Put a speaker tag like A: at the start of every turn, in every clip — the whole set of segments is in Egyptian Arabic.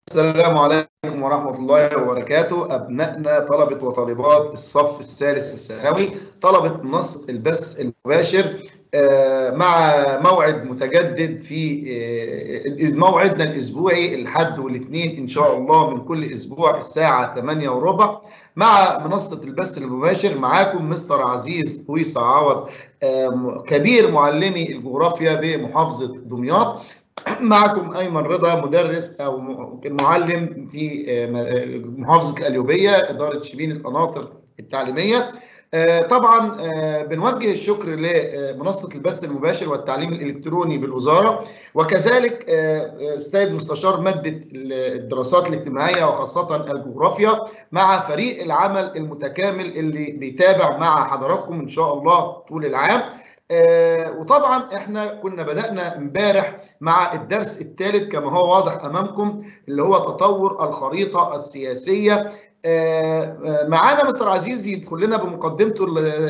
A: السلام عليكم ورحمة الله وبركاته أبنائنا طلبة وطالبات الصف الثالث الثانوي طلبة منصة البث المباشر مع موعد متجدد في موعدنا الأسبوعي الحد والاثنين إن شاء الله من كل أسبوع الساعة 8 وربع مع منصة البث المباشر معاكم مستر عزيز ويصة عوض كبير معلمي الجغرافيا بمحافظة دمياط معكم ايمن رضا مدرس او معلم في محافظه القليوبيه اداره شبين القناطر التعليميه طبعا بنوجه الشكر لمنصه البث المباشر والتعليم الالكتروني بالوزاره وكذلك السيد مستشار ماده الدراسات الاجتماعيه وخاصه الجغرافيا مع فريق العمل المتكامل اللي بيتابع مع حضراتكم ان شاء الله طول العام آه وطبعا احنا كنا بدانا امبارح مع الدرس الثالث كما هو واضح امامكم اللي هو تطور الخريطه السياسيه آه آه معانا مستر عزيز يدخل لنا بمقدمته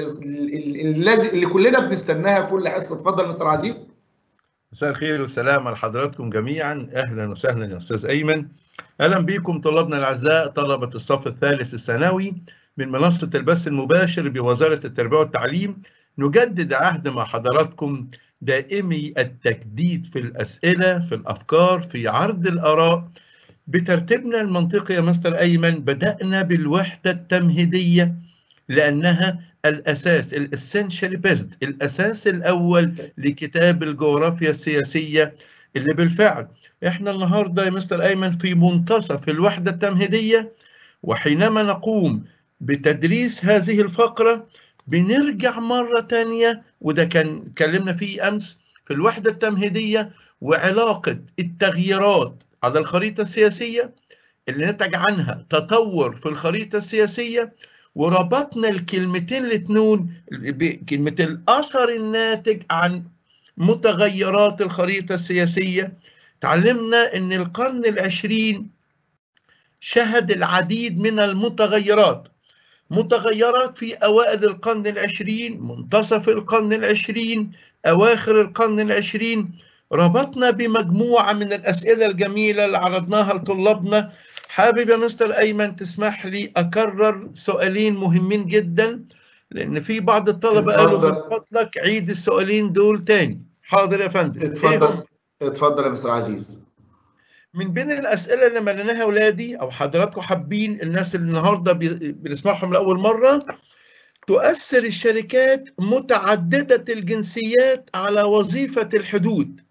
A: الذي اللي كلنا بنستناها كل حصه اتفضل مستر عزيز
B: مساء الخير والسلام على حضراتكم جميعا اهلا وسهلا يا استاذ ايمن اهلا بكم طلابنا الاعزاء طلبه الصف الثالث الثانوي من منصه البث المباشر بوزاره التربيه والتعليم نجدد عهد مع حضراتكم دائمي التجديد في الأسئلة في الأفكار في عرض الآراء بترتيبنا المنطقي يا مستر أيمن بدأنا بالوحدة التمهيدية لأنها الأساس الاسنشال بيست الأساس الأول لكتاب الجغرافيا السياسية اللي بالفعل احنا النهارده يا مستر أيمن في منتصف الوحدة التمهيدية وحينما نقوم بتدريس هذه الفقرة بنرجع مرة تانية وده كان اتكلمنا فيه أمس في الوحدة التمهيدية وعلاقة التغييرات على الخريطة السياسية اللي نتج عنها تطور في الخريطة السياسية وربطنا الكلمتين الاثنين بكلمة الأثر الناتج عن متغيرات الخريطة السياسية تعلمنا أن القرن العشرين شهد العديد من المتغيرات متغيرات في أوائل القرن العشرين منتصف القرن العشرين أواخر القرن العشرين ربطنا بمجموعة من الأسئلة الجميلة اللي عرضناها لطلابنا حابب يا مستر أيمن تسمح لي أكرر سؤالين مهمين جدا لأن في بعض الطلبة قالوا من فضلك عيد السؤالين دول تاني حاضر يا فندم
A: اتفضل اتفضل يا مستر عزيز
B: من بين الاسئله اللي مليناها اولادي او حضراتكم حابين الناس اللي النهارده بنسمعهم لاول مره تؤثر الشركات متعدده الجنسيات على وظيفه الحدود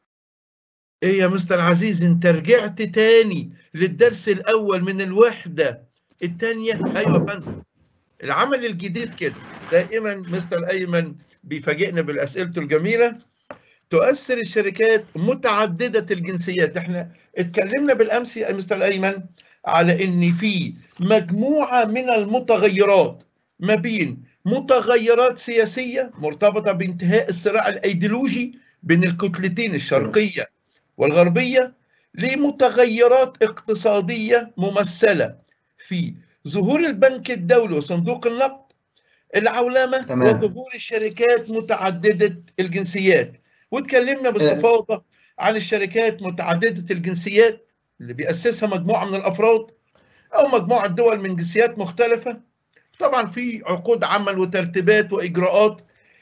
B: ايه يا مستر عزيز انت رجعت تاني للدرس الاول من الوحده الثانيه ايوه يا فندم العمل الجديد كده دائما مستر ايمن بيفاجئنا باسئلته الجميله تؤثر الشركات متعددة الجنسيات احنا اتكلمنا بالأمس يا مستر أيمن على ان في مجموعة من المتغيرات ما بين متغيرات سياسية مرتبطة بانتهاء الصراع الأيديولوجي بين الكتلتين الشرقية والغربية لمتغيرات اقتصادية ممثلة في ظهور البنك الدولي وصندوق النقد العولمة تمام. وظهور الشركات متعددة الجنسيات واتكلمنا باستفاضه عن الشركات متعدده الجنسيات اللي بيأسسها مجموعه من الافراد او مجموعه دول من جنسيات مختلفه طبعا في عقود عمل وترتيبات واجراءات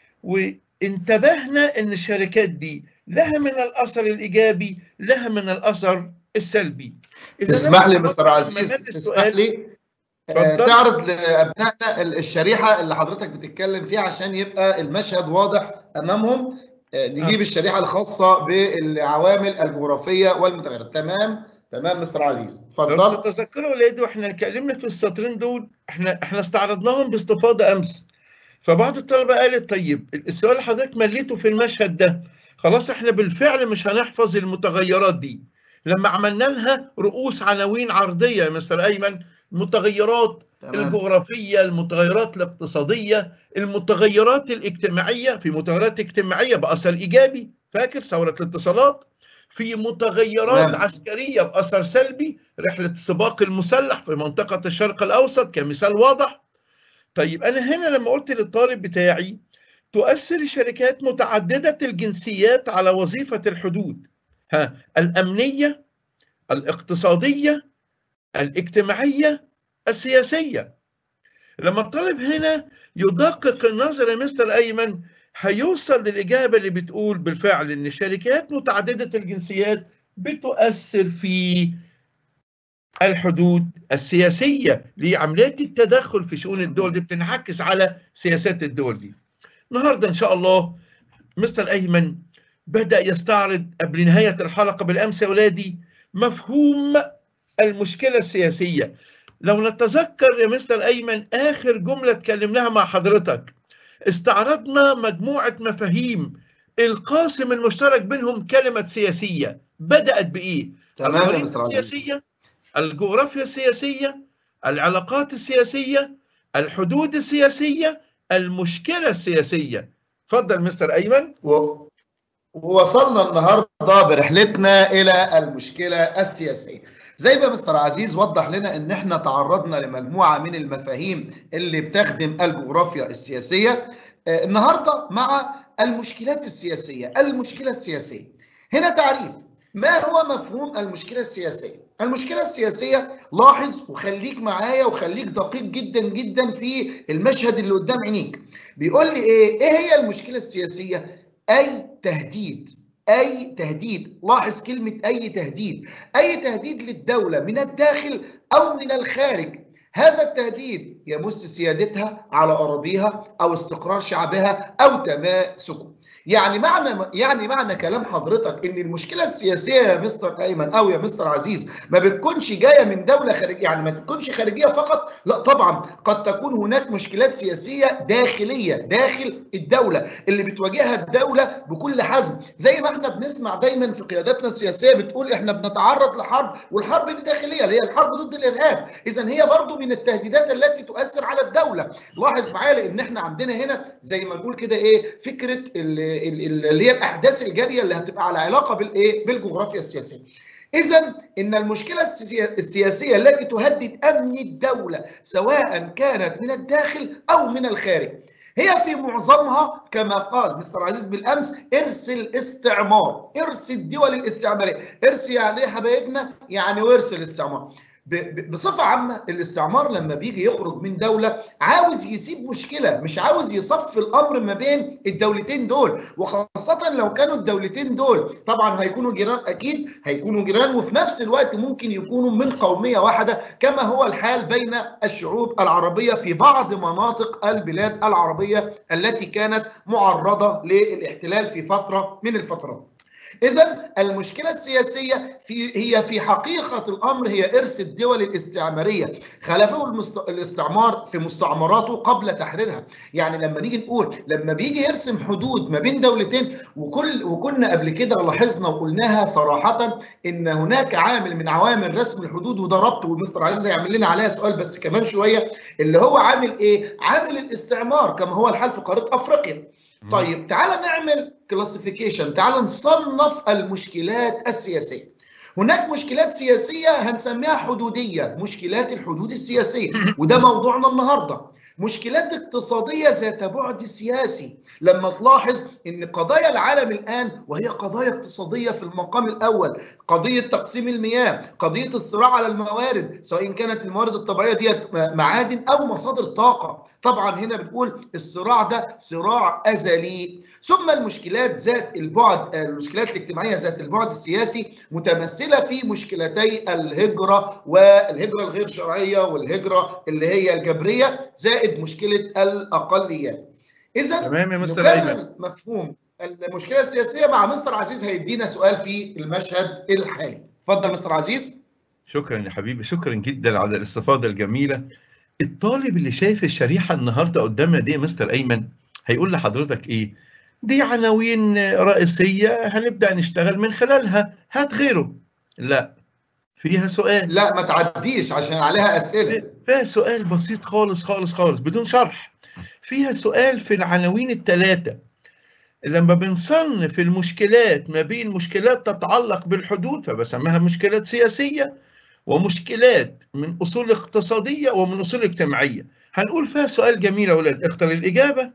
B: وانتبهنا ان الشركات دي لها من الاثر الايجابي لها من الاثر السلبي
A: تسمح لي مستر عزيز تسمح لي تعرض لابنائنا الشريحه اللي حضرتك بتتكلم فيها عشان يبقى المشهد واضح امامهم نجيب الشريحه الخاصه بالعوامل الجغرافيه والمتغيرات تمام تمام مستر عزيز اتفضل
B: لو تتذكروا ولادي واحنا اتكلمنا في السطرين دول احنا احنا استعرضناهم باستفاضه امس فبعض الطلبه قالت طيب السؤال اللي حضرتك مليته في المشهد ده خلاص احنا بالفعل مش هنحفظ المتغيرات دي لما عملنا لها رؤوس عناوين عرضيه يا مستر ايمن المتغيرات تمام. الجغرافيه المتغيرات الاقتصاديه المتغيرات الاجتماعيه في متغيرات اجتماعيه باثر ايجابي فاكر ثوره الاتصالات في متغيرات تمام. عسكريه باثر سلبي رحله السباق المسلح في منطقه الشرق الاوسط كمثال واضح طيب انا هنا لما قلت للطالب بتاعي تؤثر شركات متعدده الجنسيات على وظيفه الحدود ها الامنيه الاقتصادية الاجتماعية السياسية لما الطالب هنا يدقق النظر يا مستر أيمن هيوصل للإجابة اللي بتقول بالفعل إن شركات متعددة الجنسيات بتؤثر في الحدود السياسية لعمليات التدخل في شؤون الدول دي بتنعكس على سياسات الدول دي النهاردة إن شاء الله مستر أيمن بدأ يستعرض قبل نهاية الحلقة بالأمس يا أولادي مفهوم المشكلة السياسية لو نتذكر يا مستر أيمن آخر جملة اتكلمناها مع حضرتك استعرضنا مجموعة مفاهيم القاسم المشترك بينهم كلمة سياسية بدأت بإيه؟
A: تمام يا
B: الخريطة
A: مستر عزيز
B: السياسية الجغرافيا السياسية العلاقات السياسية الحدود السياسية المشكلة السياسية اتفضل مستر أيمن
A: و- ووصلنا النهارده برحلتنا الى المشكله السياسيه. زي ما مستر عزيز وضح لنا ان احنا تعرضنا لمجموعه من المفاهيم اللي بتخدم الجغرافيا السياسيه آه، النهارده مع المشكلات السياسيه، المشكله السياسيه. هنا تعريف ما هو مفهوم المشكله السياسيه؟ المشكله السياسيه لاحظ وخليك معايا وخليك دقيق جدا جدا في المشهد اللي قدام عينيك. بيقول لي ايه؟ ايه هي المشكله السياسيه؟ اي تهديد اي تهديد لاحظ كلمه اي تهديد اي تهديد للدوله من الداخل او من الخارج هذا التهديد يمس سيادتها على اراضيها او استقرار شعبها او تماسكه يعني معنى يعني معنى كلام حضرتك ان المشكله السياسيه يا مستر ايمن او يا مستر عزيز ما بتكونش جايه من دوله خارج يعني ما تكونش خارجيه فقط لا طبعا قد تكون هناك مشكلات سياسيه داخليه داخل الدوله اللي بتواجهها الدوله بكل حزم زي ما احنا بنسمع دايما في قياداتنا السياسيه بتقول احنا بنتعرض لحرب والحرب دي داخليه اللي هي الحرب ضد الارهاب اذا هي برضو من التهديدات التي تؤثر على الدوله لاحظ معايا لان احنا عندنا هنا زي ما نقول كده ايه فكره ال- ال- ال- اللي هي الاحداث الجاريه اللي هتبقى على علاقه بالايه بالجغرافيا السياسيه إذا إن المشكلة السيا- السياسية التي تهدد أمن الدولة سواء كانت من الداخل أو من الخارج هي في معظمها كما قال مستر عزيز بالأمس إرث الاستعمار إرث الدول الاستعمارية إرث يعني إيه يا حبايبنا؟ يعني ورث الاستعمار ب- ب- بصفة عامة الاستعمار لما بيجي يخرج من دولة عاوز يسيب مشكلة مش عاوز يصفي الأمر ما بين الدولتين دول وخاصة لو كانوا الدولتين دول طبعا هيكونوا جيران أكيد هيكونوا جيران وفي نفس الوقت ممكن يكونوا من قومية واحدة كما هو الحال بين الشعوب العربية في بعض مناطق البلاد العربية التي كانت معرضة للاحتلال في فترة من الفترات إذا المشكلة السياسية في هي في حقيقة الأمر هي إرث الدول الاستعمارية خلفه المست... الاستعمار في مستعمراته قبل تحريرها يعني لما نيجي نقول لما بيجي يرسم حدود ما بين دولتين وكل وكنا قبل كده لاحظنا وقلناها صراحة إن هناك عامل من عوامل رسم الحدود وده ربط ومستر عزيز هيعمل لنا عليها سؤال بس كمان شوية اللي هو عامل إيه؟ عامل الاستعمار كما هو الحال في قارة أفريقيا طيب تعال نعمل كلاسيفيكيشن تعال نصنف المشكلات السياسيه هناك مشكلات سياسيه هنسميها حدوديه مشكلات الحدود السياسيه وده موضوعنا النهارده مشكلات اقتصاديه ذات بعد سياسي لما تلاحظ ان قضايا العالم الان وهي قضايا اقتصاديه في المقام الاول قضيه تقسيم المياه قضيه الصراع على الموارد سواء كانت الموارد الطبيعيه ديت معادن او مصادر طاقه طبعا هنا بنقول الصراع ده صراع ازلي ثم المشكلات ذات البعد المشكلات الاجتماعيه ذات البعد السياسي متمثله في مشكلتي الهجره والهجره الغير شرعيه والهجره اللي هي الجبريه زائد مشكله الاقليات اذا
B: تمام يا مستر ايمن
A: نكمل مفهوم المشكله السياسيه مع مستر عزيز هيدينا سؤال في المشهد الحالي اتفضل مستر عزيز
B: شكرا يا حبيبي شكرا جدا على الاستفاضه الجميله الطالب اللي شايف الشريحه النهارده قدامنا دي يا مستر ايمن هيقول لحضرتك ايه دي عناوين رئيسيه هنبدا نشتغل من خلالها هات غيره لا فيها سؤال
A: لا ما تعديش عشان عليها اسئله
B: فيها سؤال بسيط خالص خالص خالص بدون شرح فيها سؤال في العناوين الثلاثه لما بنصنف المشكلات ما بين مشكلات تتعلق بالحدود فبسميها مشكلات سياسيه ومشكلات من اصول اقتصاديه ومن اصول اجتماعيه هنقول فيها سؤال جميل يا اولاد اختر الاجابه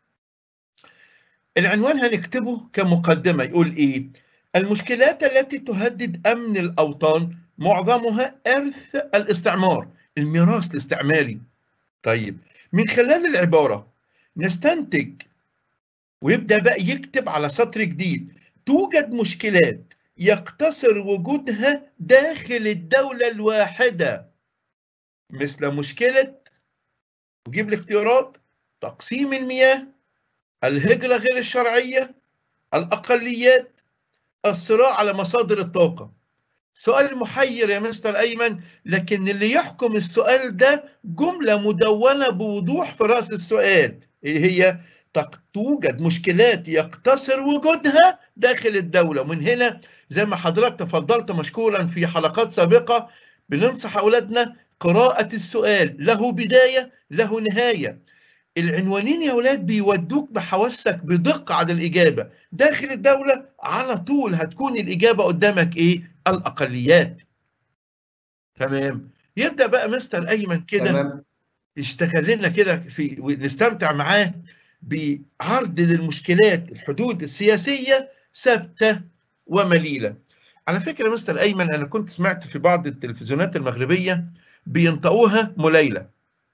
B: العنوان هنكتبه كمقدمه يقول ايه المشكلات التي تهدد امن الاوطان معظمها إرث الاستعمار الميراث الاستعماري طيب من خلال العبارة نستنتج ويبدأ بقى يكتب على سطر جديد توجد مشكلات يقتصر وجودها داخل الدولة الواحدة مثل مشكلة وجيب الاختيارات تقسيم المياه الهجرة غير الشرعية الأقليات الصراع على مصادر الطاقة سؤال محير يا مستر أيمن لكن اللي يحكم السؤال ده جملة مدونة بوضوح في رأس السؤال إيه هي توجد مشكلات يقتصر وجودها داخل الدولة ومن هنا زي ما حضرتك تفضلت مشكورا في حلقات سابقة بننصح أولادنا قراءة السؤال له بداية له نهاية العنوانين يا أولاد بيودوك بحواسك بدقة على الإجابة داخل الدولة على طول هتكون الإجابة قدامك إيه الأقليات تمام يبدأ بقى مستر أيمن كده يشتغل لنا كده في ونستمتع معاه بعرض للمشكلات الحدود السياسية ثابتة ومليلة على فكرة مستر أيمن أنا كنت سمعت في بعض التلفزيونات المغربية بينطقوها مليلة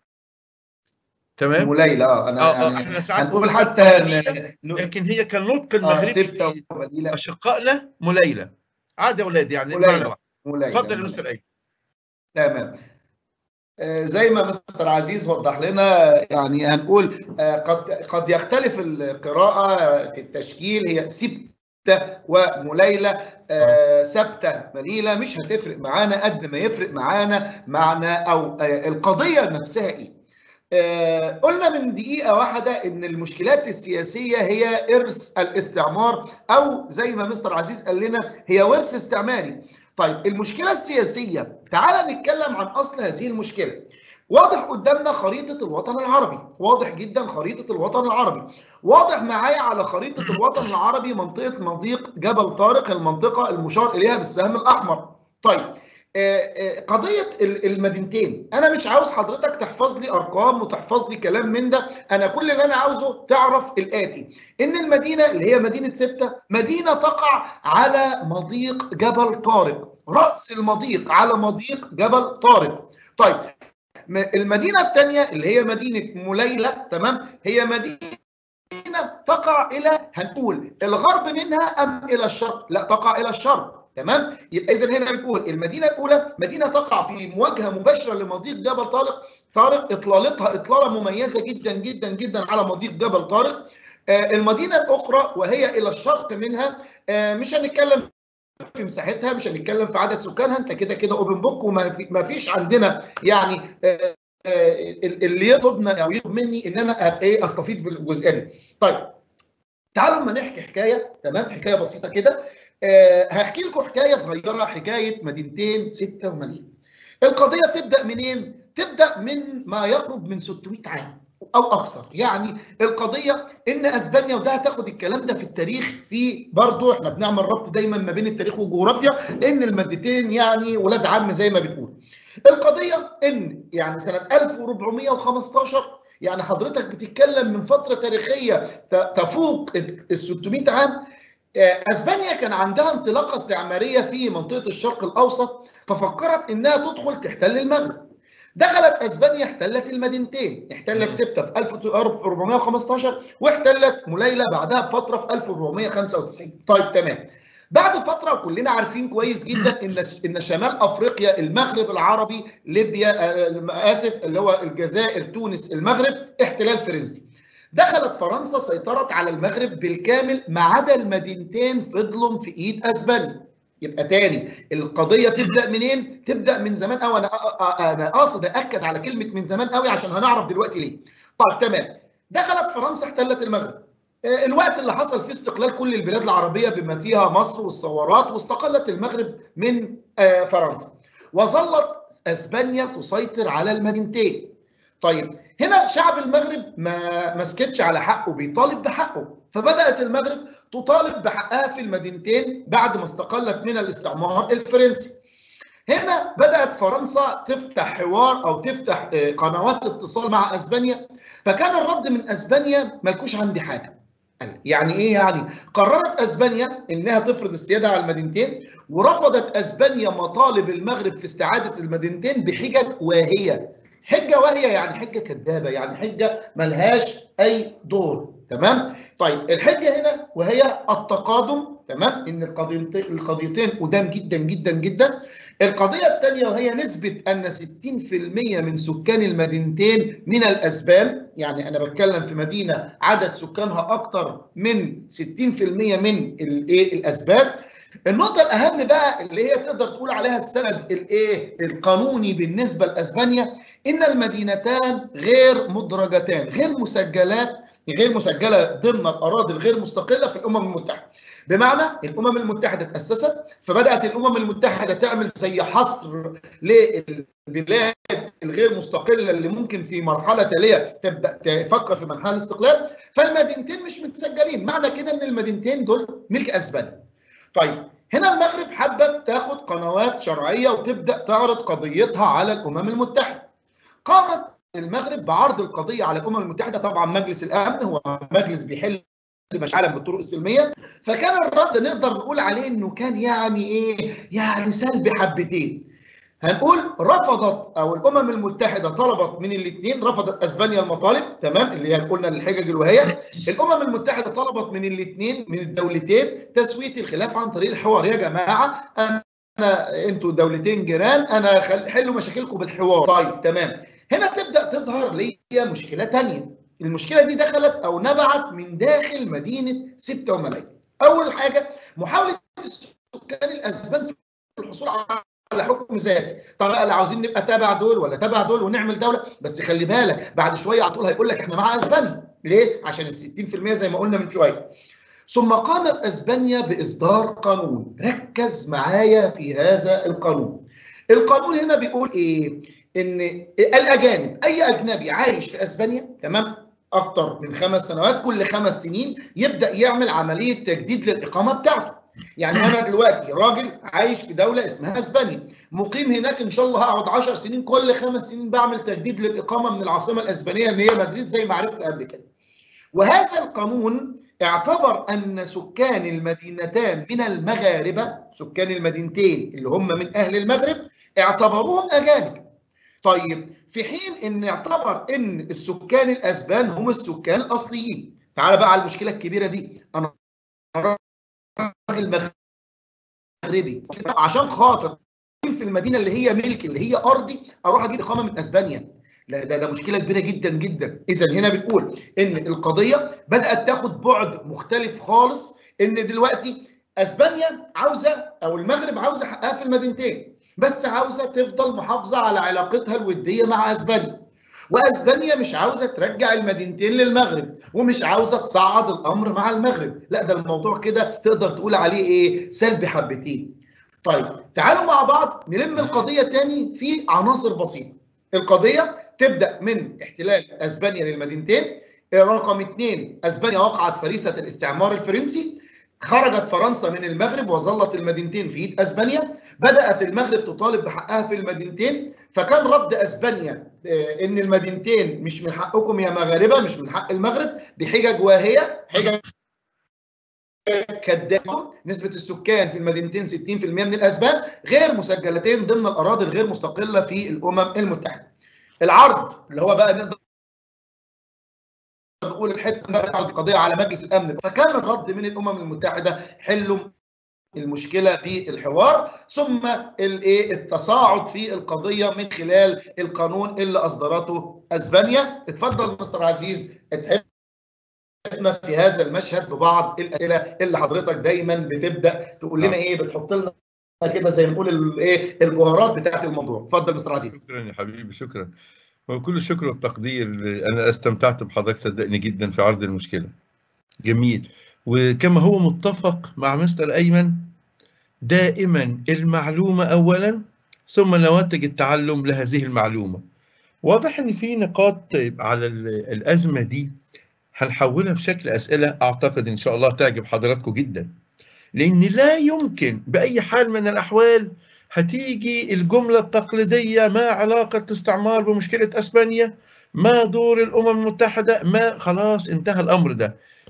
B: تمام
A: مليلة اه انا
B: اه
A: يعني
B: احنا ساعات
A: هنقول
B: بنقول
A: حتى
B: مليلة،
A: ن-
B: لكن هي كان نطق
A: اه
B: المغربي
A: سبتة
B: في
A: ومليلة
B: أشقائنا مليلة عادي يا أولاد يعني
A: مليلة.
B: المعنى واحد.
A: مليلة
B: اتفضل يا
A: مليلة.
B: مستر أيمن
A: تمام آه، زي ما مستر عزيز وضح لنا يعني هنقول آه، قد قد يختلف القراءة في التشكيل هي سبتة ومليلة آه، ثابتة مليلة مش هتفرق معانا قد ما يفرق معانا معنى أو آه، القضية نفسها إيه آه، قلنا من دقيقة واحدة إن المشكلات السياسية هي إرث الاستعمار أو زي ما مستر عزيز قال لنا هي ورث استعماري. طيب المشكلة السياسية تعال نتكلم عن أصل هذه المشكلة. واضح قدامنا خريطة الوطن العربي، واضح جدا خريطة الوطن العربي. واضح معايا على خريطة الوطن العربي منطقة مضيق جبل طارق المنطقة المشار إليها بالسهم الأحمر. طيب آه، آه، قضيه ال- المدينتين انا مش عاوز حضرتك تحفظ لي ارقام وتحفظ لي كلام من ده انا كل اللي انا عاوزه تعرف الاتي ان المدينه اللي هي مدينه سبته مدينه تقع على مضيق جبل طارق راس المضيق على مضيق جبل طارق طيب م- المدينه الثانيه اللي هي مدينه مليله تمام هي مدينه تقع الى هنقول الغرب منها ام الى الشرق لا تقع الى الشرق تمام يبقى اذا هنا بنقول المدينه الاولى مدينه تقع في مواجهه مباشره لمضيق جبل طارق طارق اطلالتها اطلاله مميزه جدا جدا جدا على مضيق جبل طارق آه المدينه الاخرى وهي الى الشرق منها آه مش هنتكلم في مساحتها مش هنتكلم في عدد سكانها انت كده كده اوبن بوك وما في ما فيش عندنا يعني آه آه اللي يطلبنا او يطلب مني ان انا ابقى ايه استفيد في الجزئيه دي. طيب تعالوا اما نحكي حكايه تمام حكايه بسيطه كده أه هحكي لكم حكايه صغيره حكايه مدينتين ستة ومليون القضيه تبدا منين تبدا من ما يقرب من 600 عام او اكثر يعني القضيه ان اسبانيا وده هتاخد الكلام ده في التاريخ في برضه احنا بنعمل ربط دايما ما بين التاريخ والجغرافيا لان المادتين يعني ولاد عم زي ما بتقول القضيه ان يعني سنه 1415 يعني حضرتك بتتكلم من فتره تاريخيه تفوق ال 600 عام اسبانيا كان عندها انطلاقه استعماريه في منطقه الشرق الاوسط ففكرت انها تدخل تحتل المغرب دخلت اسبانيا احتلت المدينتين احتلت سبته في 1415 واحتلت مليله بعدها بفتره في 1495 طيب تمام بعد فتره كلنا عارفين كويس جدا ان ان شمال افريقيا المغرب العربي ليبيا اسف اللي هو الجزائر تونس المغرب احتلال فرنسي دخلت فرنسا سيطرت على المغرب بالكامل ما عدا المدينتين فضلوا في ايد اسبانيا يبقى تاني القضيه تبدا منين تبدا من زمان قوي انا انا قاصد اكد على كلمه من زمان قوي عشان هنعرف دلوقتي ليه طيب تمام دخلت فرنسا احتلت المغرب الوقت اللي حصل فيه استقلال كل البلاد العربيه بما فيها مصر والثورات واستقلت المغرب من فرنسا وظلت اسبانيا تسيطر على المدينتين طيب هنا شعب المغرب ما مسكتش على حقه بيطالب بحقه فبدات المغرب تطالب بحقها في المدينتين بعد ما استقلت من الاستعمار الفرنسي هنا بدات فرنسا تفتح حوار او تفتح قنوات اتصال مع اسبانيا فكان الرد من اسبانيا مالكوش عندي حاجه يعني ايه يعني قررت اسبانيا انها تفرض السياده على المدينتين ورفضت اسبانيا مطالب المغرب في استعاده المدينتين بحجج واهيه حجه واهيه يعني حجه كذابه يعني حجه ملهاش اي دور تمام طيب الحجه هنا وهي التقادم تمام ان القضيتين القضيتين قدام جدا جدا جدا القضيه الثانيه وهي نسبه ان 60% من سكان المدينتين من الاسبان يعني انا بتكلم في مدينه عدد سكانها اكثر من 60% من الايه الاسبان النقطة الأهم بقى اللي هي تقدر تقول عليها السند الإيه؟ القانوني بالنسبة لأسبانيا إن المدينتان غير مدرجتان، غير مسجلات غير مسجلة ضمن الأراضي الغير مستقلة في الأمم المتحدة. بمعنى الأمم المتحدة تأسست فبدأت الأمم المتحدة تعمل زي حصر للبلاد الغير مستقلة اللي ممكن في مرحلة تالية تبدأ تفكر في منحى الاستقلال فالمدينتين مش متسجلين، معنى كده إن المدينتين دول ملك أسبانيا. طيب هنا المغرب حابه تاخد قنوات شرعيه وتبدا تعرض قضيتها على الامم المتحده. قامت المغرب بعرض القضيه على الامم المتحده طبعا مجلس الامن هو مجلس بيحل مشاعر بالطرق السلميه فكان الرد نقدر نقول عليه انه كان يعني ايه؟ يعني سلبي حبتين. هنقول رفضت او الامم المتحده طلبت من الاثنين رفضت اسبانيا المطالب تمام اللي هي قلنا الحجج الوهيه الامم المتحده طلبت من الاثنين من الدولتين تسويه الخلاف عن طريق الحوار يا جماعه انا انتوا دولتين جيران انا خل... حلوا مشاكلكم بالحوار طيب تمام هنا تبدا تظهر لي مشكله ثانيه المشكله دي دخلت او نبعت من داخل مدينه سبته وملايين اول حاجه محاوله السكان الاسبان في الحصول على على حكم ذاتي طب لا عاوزين نبقى تابع دول ولا تابع دول ونعمل دوله بس خلي بالك بعد شويه على طول هيقول لك احنا مع اسبانيا ليه عشان ال 60% زي ما قلنا من شويه ثم قامت اسبانيا باصدار قانون ركز معايا في هذا القانون القانون هنا بيقول ايه ان الاجانب اي اجنبي عايش في اسبانيا تمام اكتر من خمس سنوات كل خمس سنين يبدا يعمل عمليه تجديد للاقامه بتاعته يعني انا دلوقتي راجل عايش في دوله اسمها اسبانيا مقيم هناك ان شاء الله هقعد 10 سنين كل خمس سنين بعمل تجديد للاقامه من العاصمه الاسبانيه اللي هي مدريد زي ما عرفت قبل كده وهذا القانون اعتبر ان سكان المدينتان من المغاربه سكان المدينتين اللي هم من اهل المغرب اعتبروهم اجانب طيب في حين ان اعتبر ان السكان الاسبان هم السكان الاصليين تعال بقى على المشكله الكبيره دي انا راجل مغربي عشان خاطر في المدينه اللي هي ملك اللي هي ارضي اروح اجيب اقامه من اسبانيا لا ده ده مشكله كبيره جدا جدا اذا هنا بنقول ان القضيه بدات تاخد بعد مختلف خالص ان دلوقتي اسبانيا عاوزه او المغرب عاوزه حقها في المدينتين بس عاوزه تفضل محافظه على علاقتها الوديه مع اسبانيا واسبانيا مش عاوزه ترجع المدينتين للمغرب ومش عاوزه تصعد الامر مع المغرب لا ده الموضوع كده تقدر تقول عليه ايه سلبي حبتين طيب تعالوا مع بعض نلم القضيه تاني في عناصر بسيطه القضيه تبدا من احتلال اسبانيا للمدينتين رقم اثنين اسبانيا وقعت فريسه الاستعمار الفرنسي خرجت فرنسا من المغرب وظلت المدينتين في ايد اسبانيا بدات المغرب تطالب بحقها في المدينتين فكان رد اسبانيا ان المدينتين مش من حقكم يا مغاربه مش من حق المغرب بحجج واهيه حجج كذابه نسبه السكان في المدينتين 60% من الاسبان غير مسجلتين ضمن الاراضي الغير مستقله في الامم المتحده العرض اللي هو بقى نقدر نقول الحته بقى القضيه على مجلس الامن فكان الرد من الامم المتحده حلوا المشكله بالحوار ثم الايه التصاعد في القضيه من خلال القانون اللي اصدرته اسبانيا اتفضل مستر عزيز اتحفنا في هذا المشهد ببعض الاسئله اللي حضرتك دايما بتبدا تقول لنا ايه بتحط لنا كده زي ما نقول الايه البهارات بتاعت الموضوع اتفضل مستر عزيز
B: شكرا يا حبيبي شكرا وكل الشكر والتقدير انا استمتعت بحضرتك صدقني جدا في عرض المشكله جميل وكما هو متفق مع مستر ايمن دائما المعلومه اولا ثم نواتج التعلم لهذه المعلومه واضح ان في نقاط على الازمه دي هنحولها في شكل اسئله اعتقد ان شاء الله تعجب حضراتكم جدا لان لا يمكن باي حال من الاحوال هتيجي الجملة التقليدية ما علاقة الاستعمار بمشكلة أسبانيا ما دور الأمم المتحدة ما خلاص انتهى الأمر ده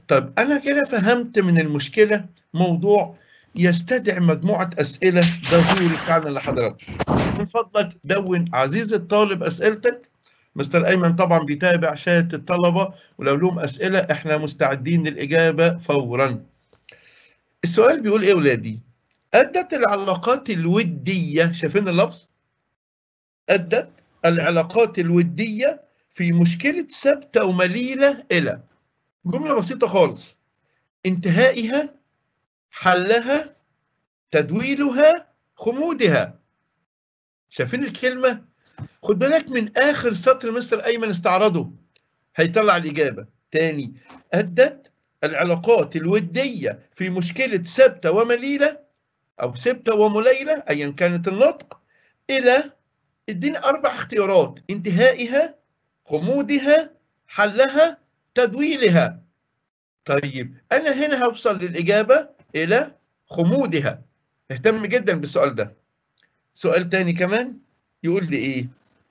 B: طب انا كده فهمت من المشكله موضوع يستدعي مجموعه اسئله ضروري فعلا لحضرتك من فضلك دون عزيزي الطالب اسئلتك مستر ايمن طبعا بيتابع شات الطلبه ولو لهم اسئله احنا مستعدين للاجابه فورا السؤال بيقول ايه يا ولادي ادت العلاقات الوديه شايفين اللفظ ادت العلاقات الوديه في مشكله ثابته ومليله الى جمله بسيطه خالص انتهائها حلها تدويلها خمودها شايفين الكلمه خد بالك من اخر سطر مستر ايمن استعرضه هيطلع الاجابه تاني ادت العلاقات الوديه في مشكله ثابته ومليله او ثابته ومليله ايا كانت النطق الى اديني اربع اختيارات انتهائها خمودها حلها تدويلها طيب انا هنا هوصل للاجابه الى خمودها اهتم جدا بالسؤال ده سؤال تاني كمان يقول لي ايه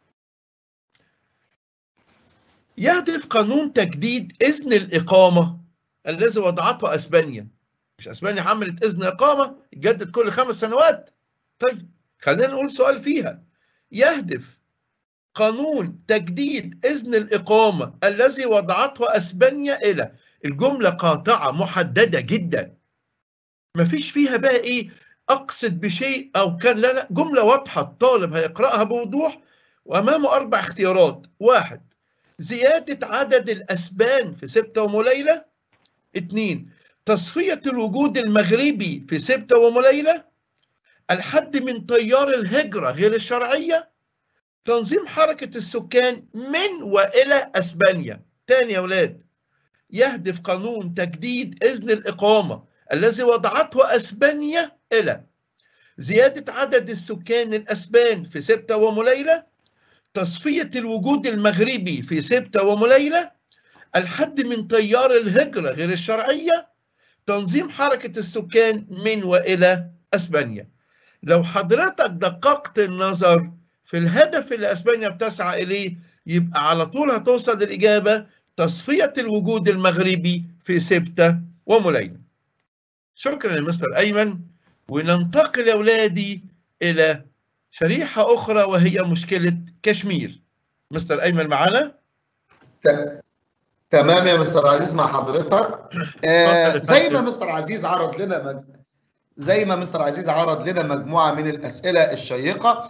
B: يهدف قانون تجديد اذن الاقامه الذي وضعته اسبانيا مش اسبانيا عملت اذن اقامه يتجدد كل خمس سنوات طيب خلينا نقول سؤال فيها يهدف قانون تجديد اذن الاقامه الذي وضعته اسبانيا الى الجمله قاطعه محدده جدا مفيش فيها بقى ايه اقصد بشيء او كان لا لا جمله واضحه الطالب هيقراها بوضوح وامامه اربع اختيارات واحد زياده عدد الاسبان في سبته ومليله اثنين تصفيه الوجود المغربي في سبته ومليله الحد من تيار الهجره غير الشرعيه تنظيم حركه السكان من والى اسبانيا تاني يا اولاد يهدف قانون تجديد اذن الاقامه الذي وضعته اسبانيا الى زياده عدد السكان الاسبان في سبته ومليله تصفيه الوجود المغربي في سبته ومليله الحد من تيار الهجره غير الشرعيه تنظيم حركه السكان من والى اسبانيا لو حضرتك دققت النظر في الهدف اللي اسبانيا بتسعى اليه يبقى على طول هتوصل للاجابه تصفيه الوجود المغربي في سبته ومليله شكرا يا مستر ايمن وننتقل يا اولادي الى شريحه اخرى وهي مشكله كشمير مستر ايمن معانا
A: تمام يا مستر عزيز مع حضرتك آه زي ما مستر عزيز عرض لنا مج... زي ما مستر عزيز عرض لنا مجموعه من الاسئله الشيقه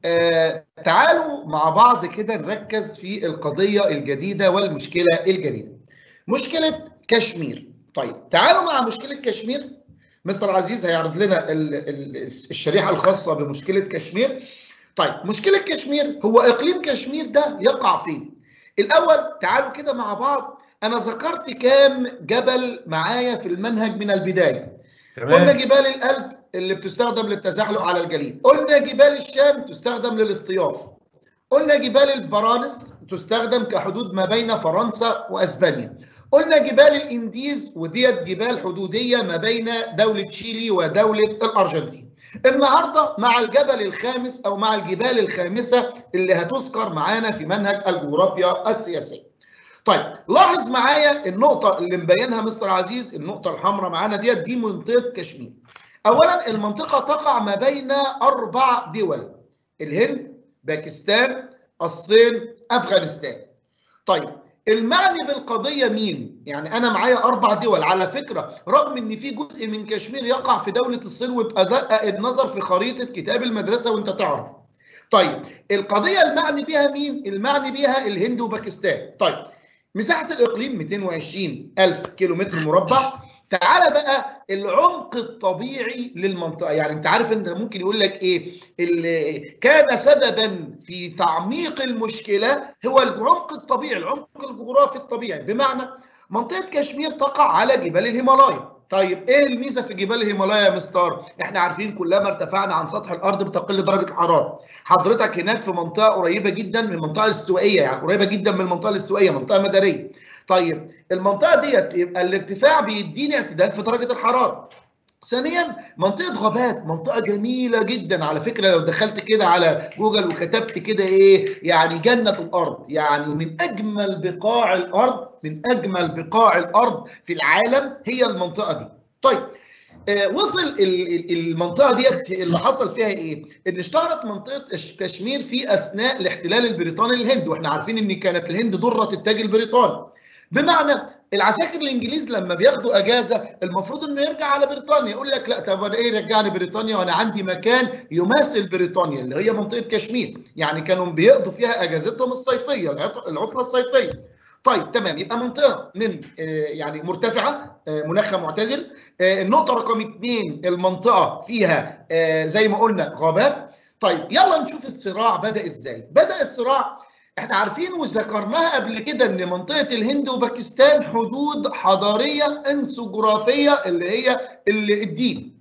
A: آه تعالوا مع بعض كده نركز في القضيه الجديده والمشكله الجديده مشكله كشمير طيب تعالوا مع مشكله كشمير مستر عزيز هيعرض لنا ال ال الشريحه الخاصه بمشكله كشمير طيب مشكله كشمير هو اقليم كشمير ده يقع فين الاول تعالوا كده مع بعض انا ذكرت كام جبل معايا في المنهج من البدايه تمام. قلنا جبال الألب اللي بتستخدم للتزحلق على الجليد قلنا جبال الشام تستخدم للاصطياف قلنا جبال البرانس تستخدم كحدود ما بين فرنسا واسبانيا قلنا جبال الانديز وديت جبال حدوديه ما بين دوله تشيلي ودوله الارجنتين النهارده مع الجبل الخامس او مع الجبال الخامسه اللي هتذكر معانا في منهج الجغرافيا السياسيه طيب لاحظ معايا النقطه اللي مبينها مستر عزيز النقطه الحمراء معانا ديت دي منطقه كشمير اولا المنطقه تقع ما بين اربع دول الهند باكستان الصين افغانستان طيب المعني بالقضية مين؟ يعني أنا معايا أربع دول على فكرة رغم إن في جزء من كشمير يقع في دولة الصين ويبقى دقق النظر في خريطة كتاب المدرسة وأنت تعرف. طيب القضية المعني بها مين؟ المعني بها الهند وباكستان. طيب مساحة الإقليم 220 ألف كيلو متر مربع تعالى بقى العمق الطبيعي للمنطقه يعني انت عارف انت ممكن يقول لك ايه اللي كان سببا في تعميق المشكله هو العمق الطبيعي العمق الجغرافي الطبيعي بمعنى منطقه كشمير تقع على جبال الهيمالايا طيب ايه الميزه في جبال الهيمالايا يا مستار احنا عارفين كلما ارتفعنا عن سطح الارض بتقل درجه الحراره حضرتك هناك في منطقه قريبه جدا من المنطقه الاستوائيه يعني قريبه جدا من المنطقه الاستوائيه منطقه مداريه طيب المنطقه ديت يبقى الارتفاع بيديني اعتدال في درجه الحراره ثانيا منطقه غابات منطقه جميله جدا على فكره لو دخلت كده على جوجل وكتبت كده ايه يعني جنه الارض يعني من اجمل بقاع الارض من اجمل بقاع الارض في العالم هي المنطقه دي طيب آه وصل المنطقه ديت اللي حصل فيها ايه؟ ان اشتهرت منطقه كشمير في اثناء الاحتلال البريطاني للهند واحنا عارفين ان كانت الهند ضره التاج البريطاني. بمعنى العساكر الانجليز لما بياخدوا اجازه المفروض انه يرجع على بريطانيا يقول لك لا طب انا ايه رجعني بريطانيا وانا عندي مكان يماثل بريطانيا اللي هي منطقه كشمير يعني كانوا بيقضوا فيها اجازتهم الصيفيه العطله الصيفيه طيب تمام يبقى منطقه من يعني مرتفعه مناخها معتدل النقطه رقم اثنين المنطقه فيها زي ما قلنا غابات طيب يلا نشوف الصراع بدا ازاي بدا الصراع احنا عارفين وذكرناها قبل كده ان منطقه الهند وباكستان حدود حضاريه انسوجرافيه اللي هي اللي الدين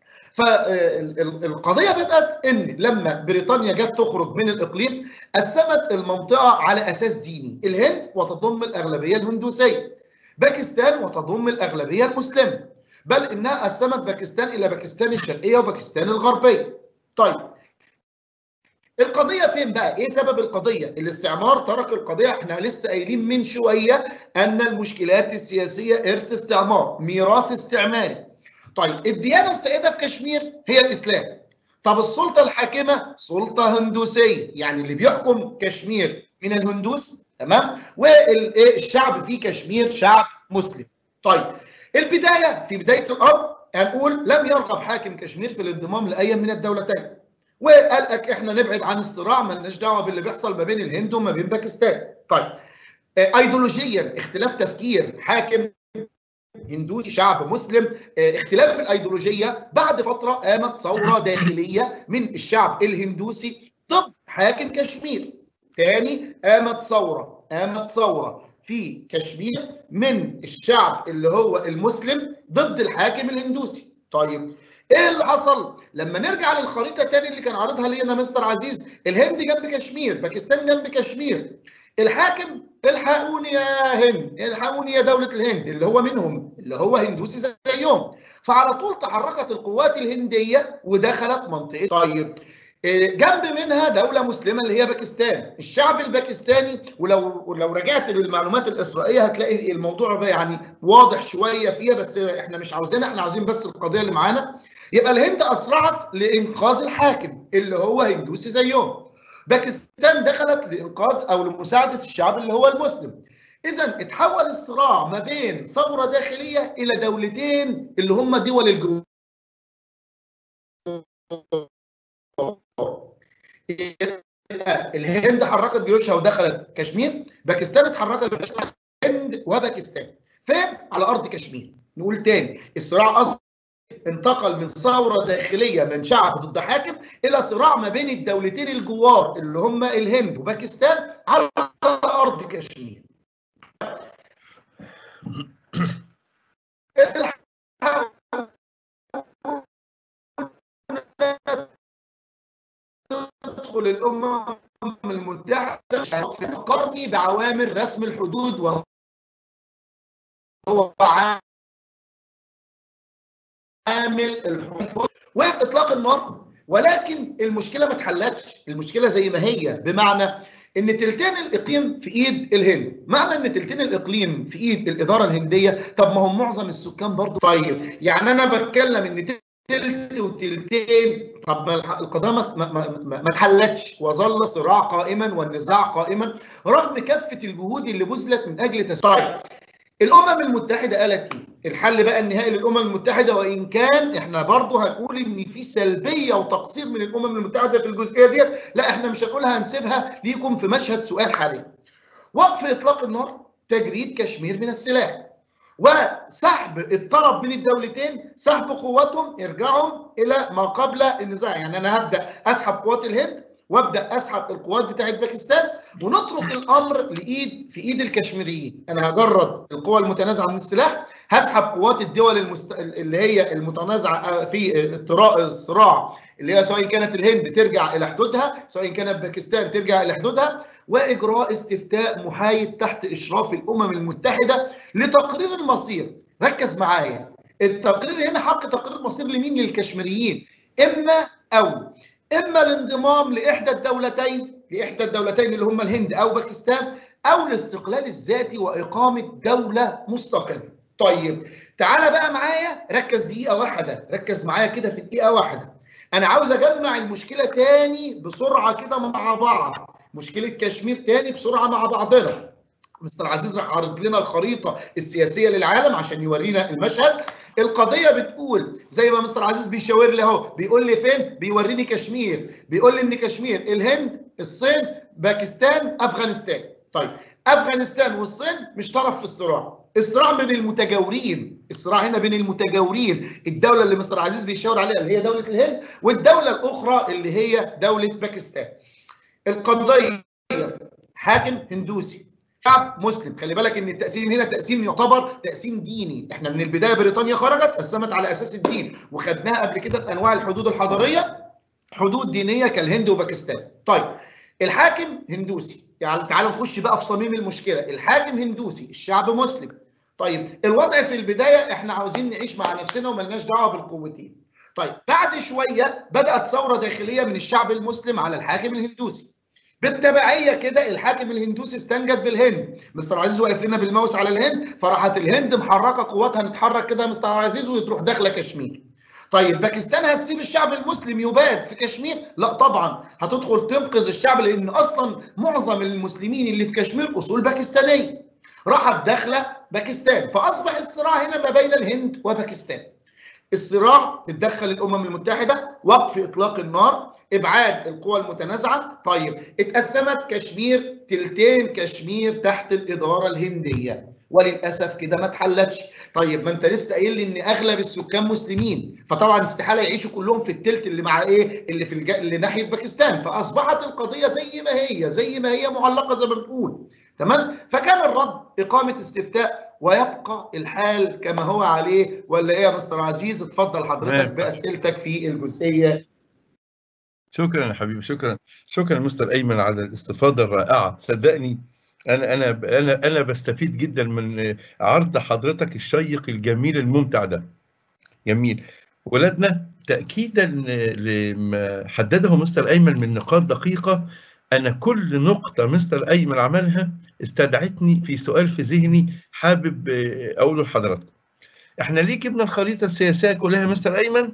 A: فالقضيه بدات ان لما بريطانيا جت تخرج من الاقليم قسمت المنطقه على اساس ديني الهند وتضم الاغلبيه الهندوسيه باكستان وتضم الاغلبيه المسلمه بل انها قسمت باكستان الى باكستان الشرقيه وباكستان الغربيه طيب القضيه فين بقى؟ ايه سبب القضيه؟ الاستعمار ترك القضيه احنا لسه قايلين من شويه ان المشكلات السياسيه ارث استعمار، ميراث استعماري. طيب الديانه السائده في كشمير هي الاسلام. طب السلطه الحاكمه سلطه هندوسيه، يعني اللي بيحكم كشمير من الهندوس تمام؟ والشعب في كشمير شعب مسلم. طيب البدايه في بدايه الامر هنقول لم يرغب حاكم كشمير في الانضمام لاي من الدولتين. وقال لك احنا نبعد عن الصراع مالناش دعوه باللي بيحصل ما بين الهند وما بين باكستان. طيب ايديولوجيا اختلاف تفكير حاكم هندوسي شعب مسلم اختلاف في الايديولوجيه بعد فتره قامت ثوره داخليه من الشعب الهندوسي ضد حاكم كشمير. تاني قامت ثوره قامت ثوره في كشمير من الشعب اللي هو المسلم ضد الحاكم الهندوسي. طيب ايه اللي حصل؟ لما نرجع للخريطه تاني اللي كان عارضها لينا مستر عزيز، الهند جنب كشمير، باكستان جنب كشمير. الحاكم الحقوني يا هند، الحقوني يا دوله الهند اللي هو منهم، اللي هو هندوسي زيهم. فعلى طول تحركت القوات الهنديه ودخلت منطقه طيب جنب منها دولة مسلمة اللي هي باكستان، الشعب الباكستاني ولو ولو رجعت للمعلومات الإسرائيلية هتلاقي الموضوع يعني واضح شوية فيها بس احنا مش عاوزينها احنا عاوزين بس القضية اللي معانا يبقى الهند أسرعت لإنقاذ الحاكم اللي هو هندوسي زيهم. باكستان دخلت لإنقاذ أو لمساعدة الشعب اللي هو المسلم. إذا اتحول الصراع ما بين ثورة داخلية إلى دولتين اللي هم دول الجنوب. الهند حركت جيوشها ودخلت كشمير باكستان اتحركت جيوشها الهند وباكستان فين على ارض كشمير نقول تاني الصراع اصلا انتقل من ثوره داخليه من شعب ضد حاكم الى صراع ما بين الدولتين الجوار اللي هم الهند وباكستان على ارض كشمير تدخل الامم المتحده فكرني بعوامل رسم الحدود وهو عامل الحدود وقف اطلاق النار ولكن المشكله ما اتحلتش المشكله زي ما هي بمعنى ان تلتين الاقليم في ايد الهند معنى ان تلتين الاقليم في ايد الاداره الهنديه طب ما هم معظم السكان برضه طيب يعني انا بتكلم ان تلت وتلتين طب ما القضاء ما ما ما اتحلتش وظل صراع قائما والنزاع قائما رغم كافه الجهود اللي بذلت من اجل تسويه الامم المتحده قالت ايه؟ الحل بقى النهائي للامم المتحده وان كان احنا برضه هنقول ان في سلبيه وتقصير من الامم المتحده في الجزئيه ديت لا احنا مش هنقولها هنسيبها ليكم في مشهد سؤال حاليا. وقف اطلاق النار تجريد كشمير من السلاح وسحب الطلب من الدولتين سحب قواتهم ارجعهم الى ما قبل النزاع يعني انا هبدا اسحب قوات الهند وابدا اسحب القوات بتاعت باكستان ونترك الامر لايد في ايد الكشميريين انا هجرد القوى المتنازعه من السلاح هسحب قوات الدول المست... اللي هي المتنازعه في الصراع اللي هي سواء كانت الهند ترجع الى حدودها سواء كانت باكستان ترجع الى حدودها واجراء استفتاء محايد تحت اشراف الامم المتحده لتقرير المصير ركز معايا التقرير هنا حق تقرير مصير لمين للكشميريين اما او اما الانضمام لاحدى الدولتين لاحدى الدولتين اللي هم الهند او باكستان او الاستقلال الذاتي واقامه دوله مستقله طيب تعالى بقى معايا ركز دقيقه واحده ركز معايا كده في دقيقه واحده انا عاوز اجمع المشكله تاني بسرعه كده مع بعض مشكله كشمير تاني بسرعه مع بعضنا مستر عزيز راح عارض لنا الخريطه السياسيه للعالم عشان يورينا المشهد القضيه بتقول زي ما مستر عزيز بيشاور لي اهو بيقول لي فين بيوريني كشمير بيقول لي ان كشمير الهند الصين باكستان افغانستان طيب افغانستان والصين مش طرف في الصراع الصراع بين المتجاورين الصراع هنا بين المتجاورين الدوله اللي مستر عزيز بيشاور عليها اللي هي دوله الهند والدوله الاخرى اللي هي دوله باكستان القضيه حاكم هندوسي شعب مسلم خلي بالك ان التقسيم هنا تقسيم يعتبر تقسيم ديني احنا من البدايه بريطانيا خرجت قسمت على اساس الدين وخدناها قبل كده في انواع الحدود الحضاريه حدود دينيه كالهند وباكستان طيب الحاكم هندوسي يعني تعالوا نخش بقى في صميم المشكله الحاكم هندوسي الشعب مسلم طيب الوضع في البدايه احنا عاوزين نعيش مع نفسنا وملناش دعوه بالقوتين طيب بعد شويه بدات ثوره داخليه من الشعب المسلم على الحاكم الهندوسي بالتبعيه كده الحاكم الهندوسي استنجد بالهند مستر عزيز واقف لنا بالماوس على الهند فراحت الهند محركه قواتها نتحرك كده يا مستر عزيز وتروح داخله كشمير طيب باكستان هتسيب الشعب المسلم يباد في كشمير؟ لا طبعا هتدخل تنقذ الشعب لان اصلا معظم المسلمين اللي في كشمير اصول باكستانيه. راحت داخله باكستان فاصبح الصراع هنا ما بين الهند وباكستان. الصراع تتدخل الامم المتحده وقف اطلاق النار ابعاد القوى المتنازعه طيب اتقسمت كشمير تلتين كشمير تحت الاداره الهنديه وللاسف كده ما اتحلتش طيب ما انت لسه قايل لي ان اغلب السكان مسلمين فطبعا استحاله يعيشوا كلهم في التلت اللي مع ايه اللي في الج... اللي ناحيه باكستان فاصبحت القضيه زي ما هي زي ما هي معلقه زي ما بنقول تمام فكان الرد اقامه استفتاء ويبقى الحال كما هو عليه ولا ايه يا مستر عزيز اتفضل حضرتك باسئلتك في الجزئيه
B: شكرا يا حبيبي شكرا شكرا مستر ايمن على الاستفاضه الرائعه صدقني انا انا انا انا بستفيد جدا من عرض حضرتك الشيق الجميل الممتع ده جميل ولادنا تاكيدا لما حدده مستر ايمن من نقاط دقيقه انا كل نقطه مستر ايمن عملها استدعتني في سؤال في ذهني حابب اقوله لحضراتكم احنا ليه جبنا الخريطه السياسيه كلها مستر ايمن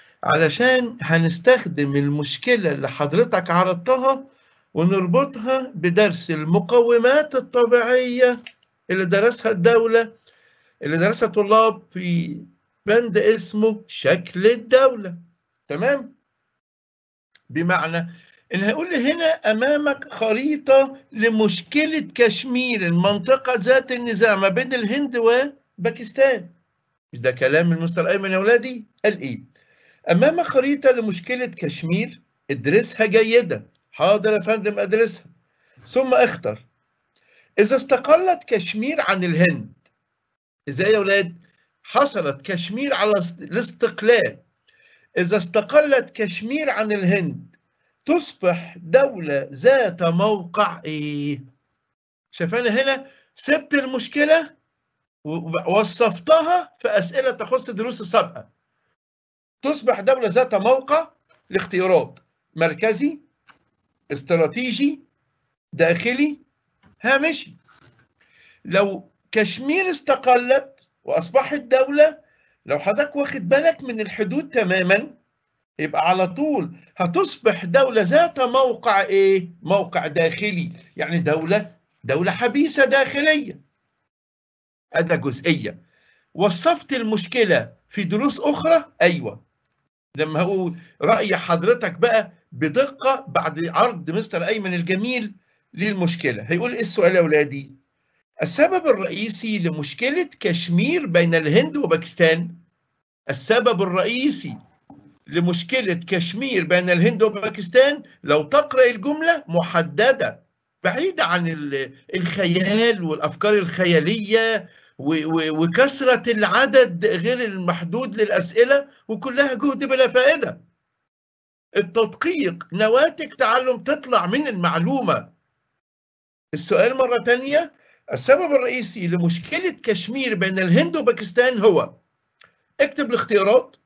B: علشان هنستخدم المشكله اللي حضرتك عرضتها ونربطها بدرس المقومات الطبيعية اللي درسها الدولة اللي درسها طلاب في بند اسمه شكل الدولة تمام بمعنى ان هيقول لي هنا امامك خريطة لمشكلة كشمير المنطقة ذات النزاع ما بين الهند وباكستان ده كلام المستر ايمن يا ولادي قال ايه امامك خريطة لمشكلة كشمير ادرسها جيدا حاضر يا فندم ادرسها ثم اختر اذا استقلت كشمير عن الهند ازاي يا اولاد حصلت كشمير على الاستقلال اذا استقلت كشمير عن الهند تصبح دولة ذات موقع ايه شايفانا هنا سبت المشكلة ووصفتها في اسئلة تخص الدروس السابقة تصبح دولة ذات موقع لاختيارات مركزي استراتيجي داخلي هامشي لو كشمير استقلت واصبحت دوله لو حضرتك واخد بالك من الحدود تماما يبقى على طول هتصبح دوله ذات موقع ايه موقع داخلي يعني دوله دوله حبيسه داخليه هذا جزئيه وصفت المشكله في دروس اخرى ايوه لما هقول راي حضرتك بقى بدقة بعد عرض مستر أيمن الجميل للمشكلة هيقول إيه السؤال يا أولادي السبب الرئيسي لمشكلة كشمير بين الهند وباكستان السبب الرئيسي لمشكلة كشمير بين الهند وباكستان لو تقرأ الجملة محددة بعيدة عن الخيال والأفكار الخيالية وكثرة العدد غير المحدود للأسئلة وكلها جهد بلا فائدة التدقيق نواتج تعلم تطلع من المعلومة السؤال مرة تانية السبب الرئيسي لمشكلة كشمير بين الهند وباكستان هو اكتب الاختيارات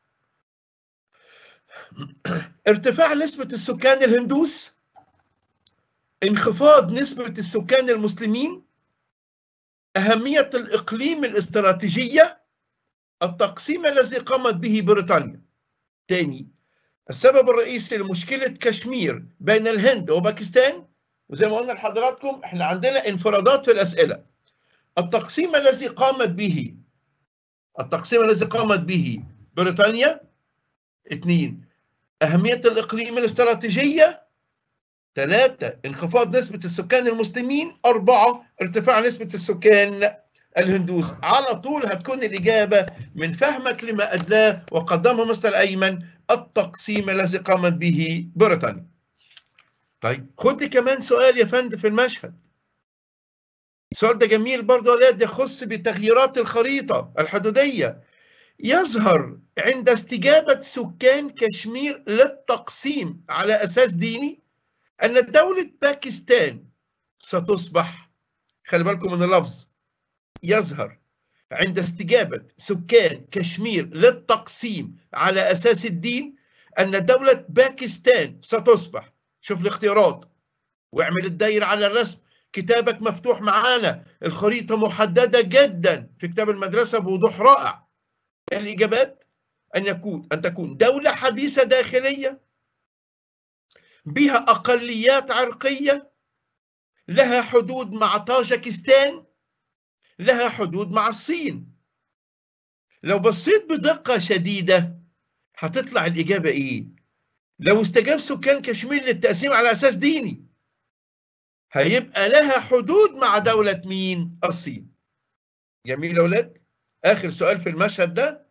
B: ارتفاع نسبة السكان الهندوس انخفاض نسبة السكان المسلمين أهمية الإقليم الاستراتيجية التقسيم الذي قامت به بريطانيا تاني السبب الرئيسي لمشكلة كشمير بين الهند وباكستان وزي ما قلنا لحضراتكم احنا عندنا انفرادات في الأسئلة التقسيم الذي قامت به التقسيم الذي قامت به بريطانيا اثنين أهمية الإقليم الاستراتيجية ثلاثة انخفاض نسبة السكان المسلمين أربعة ارتفاع نسبة السكان الهندوس على طول هتكون الإجابة من فهمك لما أدلاه وقدمه مستر أيمن التقسيم الذي قامت به بريطانيا طيب خد كمان سؤال يا فندم في المشهد السؤال ده جميل برضه ولاد يخص بتغييرات الخريطة الحدودية يظهر عند استجابة سكان كشمير للتقسيم على أساس ديني أن دولة باكستان ستصبح خلي بالكم من اللفظ يظهر عند استجابة سكان كشمير للتقسيم على أساس الدين أن دولة باكستان ستصبح شوف الاختيارات واعمل الدايرة على الرسم كتابك مفتوح معانا الخريطة محددة جدا في كتاب المدرسة بوضوح رائع الإجابات أن يكون أن تكون دولة حبيسة داخلية بها أقليات عرقية لها حدود مع طاجكستان لها حدود مع الصين لو بصيت بدقة شديدة هتطلع الإجابة إيه؟ لو استجاب سكان كشمير للتقسيم على أساس ديني هيبقى لها حدود مع دولة مين؟ الصين جميل يا أولاد؟ آخر سؤال في المشهد ده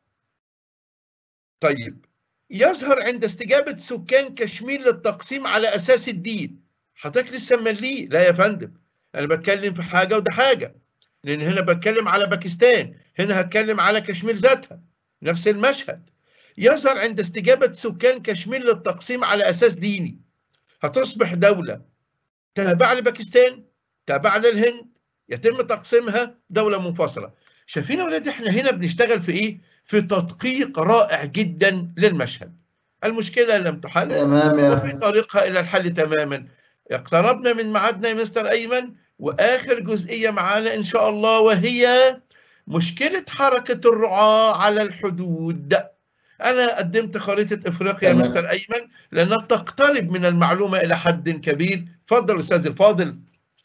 B: طيب يظهر عند استجابة سكان كشمير للتقسيم على أساس الدين حضرتك لسه مليه لا يا فندم أنا بتكلم في حاجة وده حاجة لأن هنا بتكلم على باكستان هنا هتكلم على كشمير ذاتها نفس المشهد يظهر عند استجابة سكان كشمير للتقسيم على أساس ديني هتصبح دولة تابعة لباكستان تابعة للهند يتم تقسيمها دولة منفصلة شايفين يا ولاد احنا هنا بنشتغل في ايه؟ في تدقيق رائع جدا للمشهد. المشكله لم تحل
A: تمام يا
B: وفي طريقها الى الحل تماما. اقتربنا من ميعادنا يا مستر ايمن واخر جزئيه معانا ان شاء الله وهي مشكله حركه الرعاه على الحدود. انا قدمت خريطه افريقيا يا
A: تمام.
B: مستر ايمن لانها تقترب من المعلومه الى حد كبير. اتفضل استاذ الفاضل.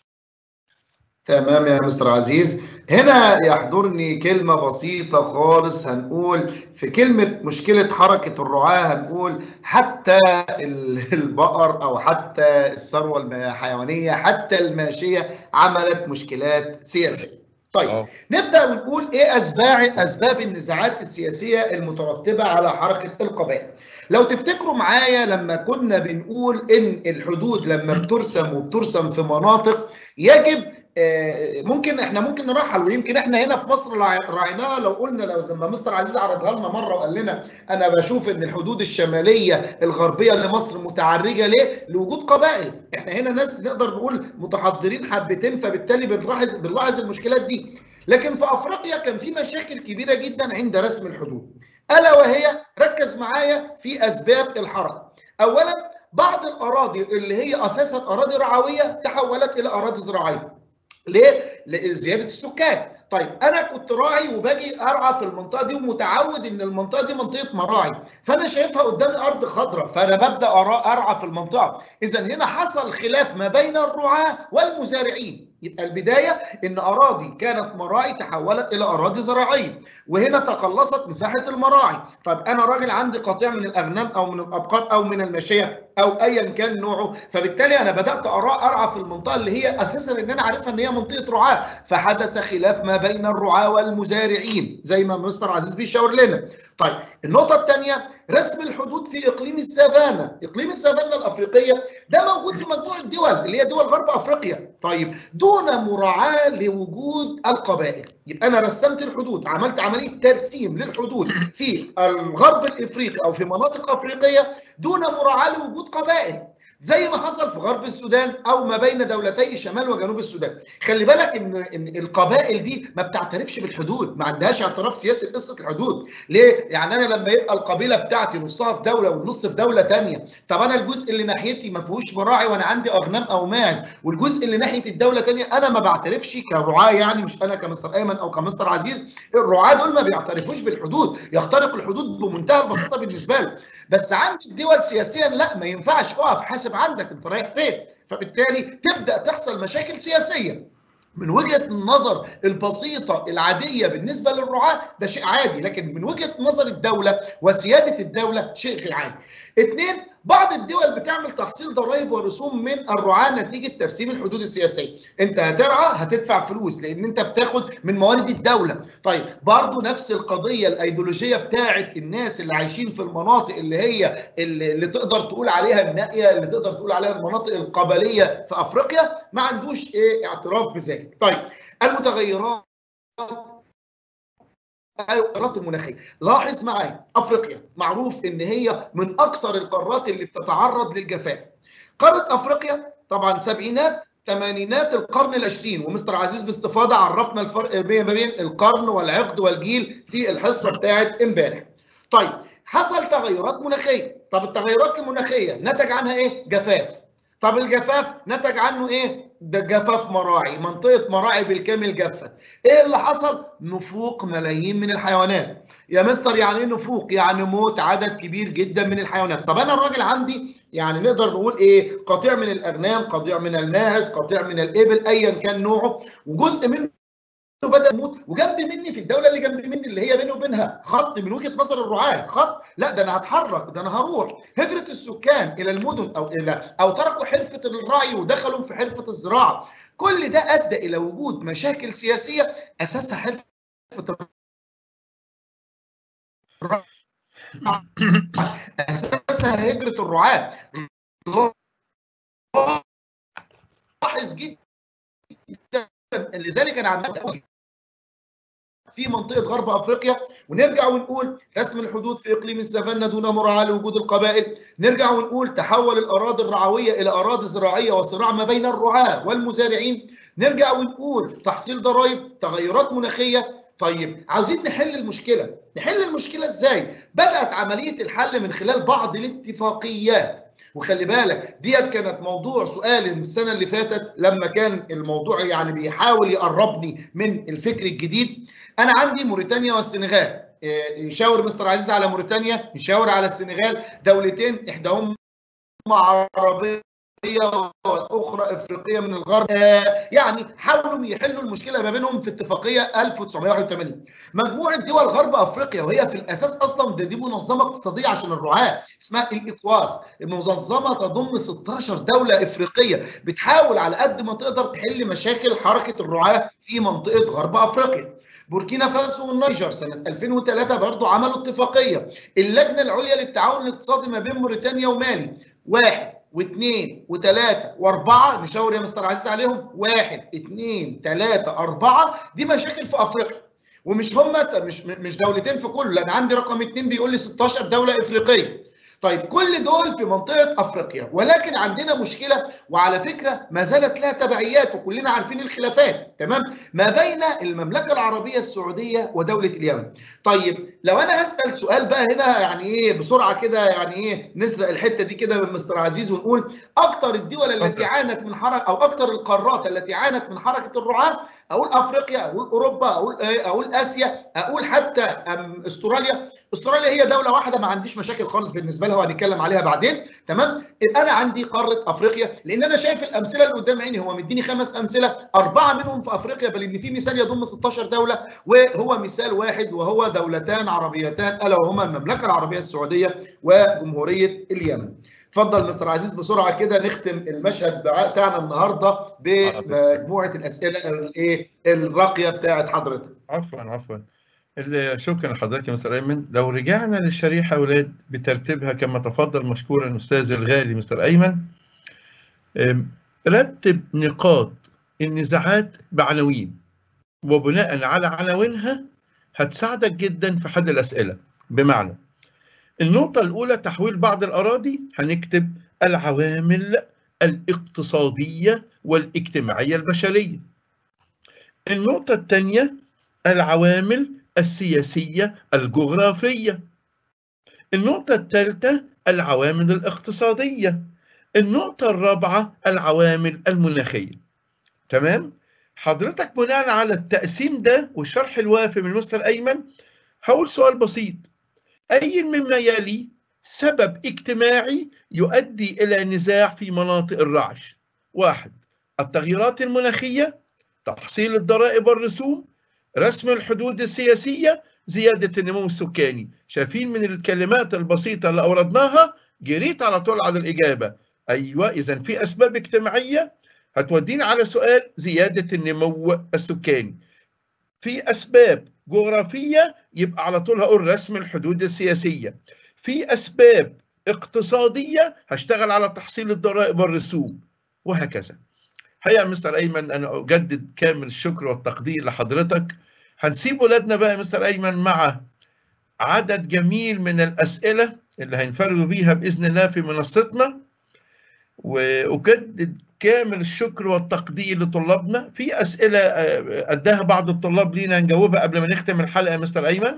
A: تمام يا مستر عزيز هنا يحضرني كلمة بسيطة خالص هنقول في كلمة مشكلة حركة الرعاة هنقول حتى ال- البقر أو حتى الثروة الحيوانية حتى الماشية عملت مشكلات سياسية طيب
B: اه
A: نبدأ ونقول إيه أسباب أسباب النزاعات السياسية المترتبة على حركة القبائل. لو تفتكروا معايا لما كنا بنقول إن الحدود لما بترسم وبترسم في مناطق يجب آه، ممكن احنا ممكن نرحل ويمكن احنا هنا في مصر رع- راعيناها لو قلنا لو زي ما مستر عزيز عرضها لنا مره وقال لنا انا بشوف ان الحدود الشماليه الغربيه لمصر متعرجه ليه؟ لوجود قبائل، احنا هنا ناس نقدر نقول متحضرين حبتين فبالتالي بنلاحظ بنلاحظ المشكلات دي، لكن في افريقيا كان في مشاكل كبيره جدا عند رسم الحدود، الا وهي ركز معايا في اسباب الحركه. اولا بعض الاراضي اللي هي اساسا اراضي رعويه تحولت الى اراضي زراعيه. ليه؟ لزياده السكان. طيب انا كنت راعي وباجي ارعى في المنطقه دي ومتعود ان المنطقه دي منطقه مراعي فانا شايفها قدامي ارض خضراء فانا ببدا أرا- ارعى في المنطقه اذا هنا حصل خلاف ما بين الرعاه والمزارعين يبقى البدايه ان اراضي كانت مراعي تحولت الى اراضي زراعيه وهنا تقلصت مساحه المراعي طب انا راجل عندي قطيع من الاغنام او من الابقار او من الماشيه او ايا كان نوعه فبالتالي انا بدات أرا- ارعى في المنطقه اللي هي اساسا ان انا عارفها ان هي منطقه رعاه فحدث خلاف ما بين الرعاه والمزارعين زي ما مستر عزيز بيشاور لنا طيب النقطه الثانيه رسم الحدود في اقليم السافانا اقليم السافانا الافريقيه ده موجود في مجموعه دول اللي هي دول غرب افريقيا طيب دون مراعاه لوجود القبائل يبقى انا رسمت الحدود عملت عمليه ترسيم للحدود في الغرب الافريقي او في مناطق افريقيه دون مراعاه لوجود قبائل زي ما حصل في غرب السودان او ما بين دولتي شمال وجنوب السودان خلي بالك ان ان القبائل دي ما بتعترفش بالحدود ما عندهاش اعتراف سياسي قصه الحدود ليه يعني انا لما يبقى القبيله بتاعتي نصها في دوله والنص في دوله ثانيه طب انا الجزء اللي ناحيتي ما فيهوش مراعي وانا عندي اغنام او ماعز والجزء اللي ناحيه الدوله ثانيه انا ما بعترفش كرعاه يعني مش انا كمستر ايمن او كمستر عزيز الرعاه دول ما بيعترفوش بالحدود يخترق الحدود بمنتهى البساطه بالنسبه له بس عند الدول سياسيا لا ما ينفعش اقف حاسب عندك انت رايح فين فبالتالي تبدا تحصل مشاكل سياسيه من وجهه النظر البسيطه العاديه بالنسبه للرعاه ده شيء عادي لكن من وجهه نظر الدوله وسياده الدوله شيء غير عادي. اثنين بعض الدول بتعمل تحصيل ضرائب ورسوم من الرعاه نتيجه ترسيم الحدود السياسيه، انت هترعى هتدفع فلوس لان انت بتاخد من موارد الدوله، طيب برضه نفس القضيه الايديولوجيه بتاعه الناس اللي عايشين في المناطق اللي هي اللي, اللي تقدر تقول عليها النائيه اللي تقدر تقول عليها المناطق القبليه في افريقيا ما عندوش ايه اعتراف بذلك. طيب المتغيرات القارات المناخيه لاحظ معايا افريقيا معروف ان هي من اكثر القارات اللي بتتعرض للجفاف قاره افريقيا طبعا سبعينات ثمانينات القرن العشرين ومستر عزيز باستفاضه عرفنا الفرق ما بين القرن والعقد والجيل في الحصه بتاعت امبارح طيب حصل تغيرات مناخيه طب التغيرات المناخيه نتج عنها ايه جفاف طب الجفاف نتج عنه ايه ده جفاف مراعي منطقة مراعي بالكامل جفت ايه اللي حصل نفوق ملايين من الحيوانات يا مستر يعني ايه نفوق يعني موت عدد كبير جدا من الحيوانات طب انا الراجل عندي يعني نقدر نقول ايه قطيع من الاغنام قطيع من الماعز قطيع من الابل ايا كان نوعه وجزء منه بدا يموت وجنب مني في الدوله اللي جنب مني اللي هي بيني وبينها خط من وجهه نظر الرعاه خط لا ده انا هتحرك ده انا هروح هجره السكان الى المدن او الى او تركوا حرفه الرعي ودخلوا في حرفه الزراعه كل ده ادى الى وجود مشاكل سياسيه اساسها حرفه اساسها هجره الرعاه لاحظ جدا لذلك انا عمال في منطقه غرب افريقيا ونرجع ونقول رسم الحدود في اقليم السافانا دون مراعاه لوجود القبائل، نرجع ونقول تحول الاراضي الرعويه الى اراضي زراعيه وصراع ما بين الرعاه والمزارعين، نرجع ونقول تحصيل ضرائب، تغيرات مناخيه، طيب عاوزين نحل المشكله، نحل المشكله ازاي؟ بدات عمليه الحل من خلال بعض الاتفاقيات. وخلي بالك ديت كانت موضوع سؤال السنه اللي فاتت لما كان الموضوع يعني بيحاول يقربني من الفكر الجديد انا عندي موريتانيا والسنغال يشاور مستر عزيز على موريتانيا يشاور على السنغال دولتين احداهما عربيه والاخرى افريقيه من الغرب آه يعني حاولوا يحلوا المشكله ما بينهم في اتفاقيه 1981 مجموعه دول غرب افريقيا وهي في الاساس اصلا دي, دي منظمه اقتصاديه عشان الرعاه اسمها الايكواس المنظمه تضم 16 دوله افريقيه بتحاول على قد ما تقدر تحل مشاكل حركه الرعاه في منطقه غرب افريقيا بوركينا فاسو والنيجر سنه 2003 برضو عملوا اتفاقيه اللجنه العليا للتعاون الاقتصادي ما بين موريتانيا ومالي واحد واثنين وثلاثة وأربعة نشاور يا مستر عزيز عليهم واحد اثنين ثلاثة أربعة دي مشاكل في أفريقيا ومش هم مش مش دولتين في كله لأن عندي رقم اثنين بيقول لي 16 دولة إفريقية طيب كل دول في منطقة أفريقيا ولكن عندنا مشكلة وعلى فكرة ما زالت لها تبعيات وكلنا عارفين الخلافات تمام ما بين المملكة العربية السعودية ودولة اليمن طيب لو أنا هسأل سؤال بقى هنا يعني إيه بسرعة كده يعني إيه نسرق الحتة دي كده من مستر عزيز ونقول أكتر الدول التي عانت من حركة أو أكتر القارات التي عانت من حركة الرعاة اقول افريقيا اقول اوروبا اقول اقول اسيا اقول حتى استراليا استراليا هي دوله واحده ما عنديش مشاكل خالص بالنسبه لها وهنتكلم عليها بعدين تمام انا عندي قاره افريقيا لان انا شايف الامثله اللي قدام عيني هو مديني خمس امثله اربعه منهم في افريقيا بل ان في مثال يضم 16 دوله وهو مثال واحد وهو دولتان عربيتان الا وهما المملكه العربيه السعوديه وجمهوريه اليمن اتفضل مستر عزيز بسرعه كده نختم المشهد بتاعنا النهارده بمجموعه الاسئله الايه الراقيه بتاعت حضرتك
B: عفوا عفوا شكرا لحضرتك يا مستر ايمن لو رجعنا للشريحه اولاد بترتيبها كما تفضل مشكورا الاستاذ الغالي مستر ايمن رتب نقاط النزاعات بعناوين وبناء على عناوينها هتساعدك جدا في حل الاسئله بمعنى النقطة الأولى تحويل بعض الأراضي هنكتب العوامل الاقتصادية والاجتماعية البشرية النقطة الثانية العوامل السياسية الجغرافية النقطة الثالثة العوامل الاقتصادية النقطة الرابعة العوامل المناخية تمام حضرتك بناء على التقسيم ده والشرح الوافي من مستر أيمن هقول سؤال بسيط أي مما يلي سبب اجتماعي يؤدي إلى نزاع في مناطق الرعش واحد التغييرات المناخية تحصيل الضرائب والرسوم رسم الحدود السياسية زيادة النمو السكاني شايفين من الكلمات البسيطة اللي أوردناها جريت على طول على الإجابة أيوة إذا في أسباب اجتماعية هتودينا على سؤال زيادة النمو السكاني في أسباب جغرافية يبقى على طول هقول رسم الحدود السياسية في أسباب اقتصادية هشتغل على تحصيل الضرائب والرسوم وهكذا حقيقة مستر أيمن أنا أجدد كامل الشكر والتقدير لحضرتك هنسيب ولادنا بقى مستر أيمن مع عدد جميل من الأسئلة اللي هينفردوا بيها بإذن الله في منصتنا وأجدد كامل الشكر والتقدير لطلابنا في أسئلة أداها بعض الطلاب لينا نجاوبها قبل ما نختم الحلقة يا مستر أيمن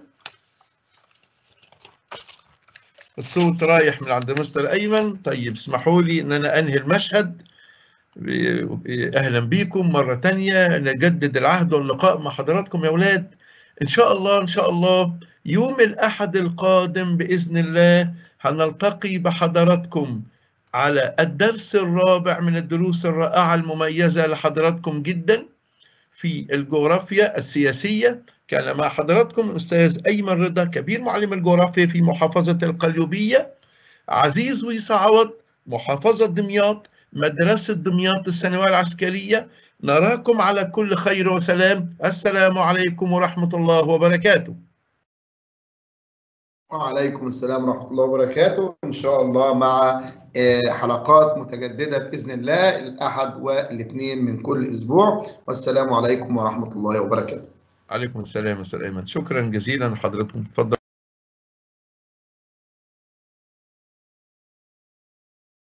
B: الصوت رايح من عند مستر أيمن طيب اسمحوا لي أن أنا أنهي المشهد أهلا بكم مرة تانية نجدد العهد واللقاء مع حضراتكم يا أولاد إن شاء الله إن شاء الله يوم الأحد القادم بإذن الله هنلتقي بحضراتكم على الدرس الرابع من الدروس الرائعة المميزة لحضراتكم جدا في الجغرافيا السياسية كان مع حضراتكم الأستاذ أيمن رضا كبير معلم الجغرافيا في محافظة القليوبية عزيز ويسا عوض محافظة دمياط مدرسة دمياط الثانوية العسكرية نراكم على كل خير وسلام السلام عليكم ورحمة الله وبركاته
A: وعليكم السلام ورحمة الله وبركاته إن شاء الله مع حلقات متجددة بإذن الله الأحد والاثنين من كل أسبوع والسلام عليكم ورحمة الله وبركاته
B: عليكم السلام أستاذ أيمن شكرا جزيلا لحضرتكم تفضل